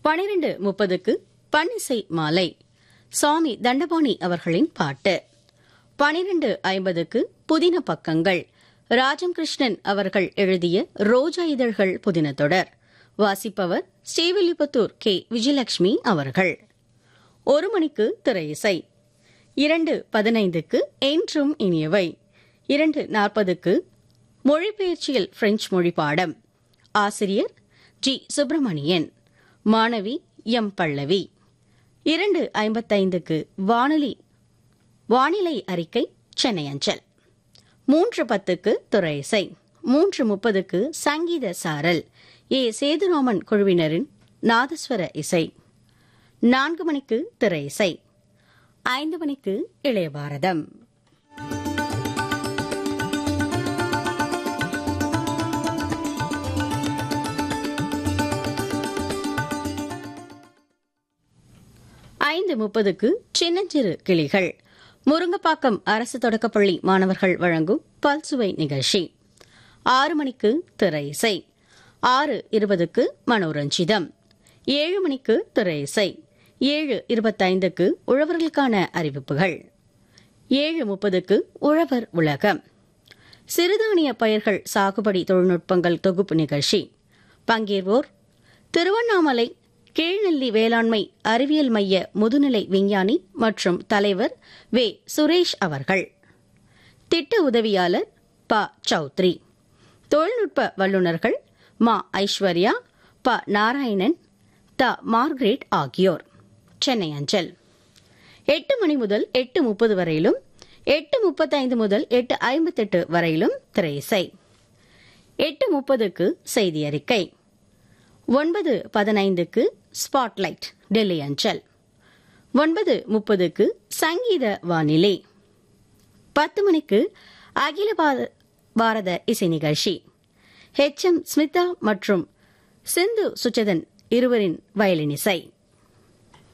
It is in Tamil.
பனிரெண்டு முப்பதுக்கு பன்னிசை மாலை சுவாமி தண்டபாணி அவர்களின் பாட்டு பனிரெண்டு ஐம்பதுக்கு புதின பக்கங்கள் ராஜம் கிருஷ்ணன் அவர்கள் எழுதிய ரோஜா இதழ்கள் புதின தொடர் வாசிப்பவர் ஸ்ரீவில்லிபுத்தூர் கே விஜயலட்சுமி அவர்கள் ஒரு மணிக்கு திரை இசை இரண்டு பதினைந்துக்கு என்றும் இனியவை இரண்டு நாற்பதுக்கு மொழிபெயர்ச்சியில் பிரெஞ்சு மொழி பாடம் ஆசிரியர் ஜி சுப்பிரமணியன் மாணவி எம் பல்லவி இரண்டு ஐம்பத்தைந்துக்கு வானொலி வானிலை அறிக்கை சென்னை அஞ்சல் மூன்று பத்துக்கு துறை இசை மூன்று முப்பதுக்கு சங்கீத சாரல் ஏ சேதுராமன் குழுவினரின் நாதஸ்வர இசை நான்கு மணிக்கு திரை இசை ஐந்து மணிக்கு இளைய பாரதம் ஐந்து முப்பதுக்கு சின்னஞ்சிறு கிளிகள் முருங்கப்பாக்கம் அரசு தொடக்கப்பள்ளி மாணவர்கள் வழங்கும் பல்சுவை நிகழ்ச்சி ஆறு மணிக்கு திரை இசை ஆறு இருபதுக்கு மனோரஞ்சிதம் ஏழு மணிக்கு திரை இசை ஏழு இருபத்தைந்துக்கு உழவர்களுக்கான அறிவிப்புகள் ஏழு முப்பதுக்கு உழவர் உலகம் சிறுதானிய பயிர்கள் சாகுபடி தொழில்நுட்பங்கள் தொகுப்பு நிகழ்ச்சி பங்கேற்போர் திருவண்ணாமலை கீழ்நெல்லி வேளாண்மை அறிவியல் மைய முதுநிலை விஞ்ஞானி மற்றும் தலைவர் வே சுரேஷ் அவர்கள் திட்ட உதவியாளர் ப சௌத்ரி தொழில்நுட்ப வல்லுநர்கள் மா ஐஸ்வர்யா ப நாராயணன் த மார்க்ரெட் ஆகியோர் சென்னை அஞ்சல் எட்டு மணி முதல் எட்டு முப்பது வரையிலும் எட்டு முப்பத்தைந்து முதல் எட்டு ஐம்பத்தெட்டு வரையிலும் திரை இசை எட்டு முப்பதுக்கு செய்தி அறிக்கை ஒன்பது பதினைந்துக்கு ஸ்பாட்லைட் டெல்லி அஞ்சல் ஒன்பது முப்பதுக்கு சங்கீத வானிலை பத்து மணிக்கு அகில பாரத இசை நிகழ்ச்சி ஹெச் எம் ஸ்மிதா மற்றும் சிந்து சுச்சதன் இருவரின் வயலின் இசை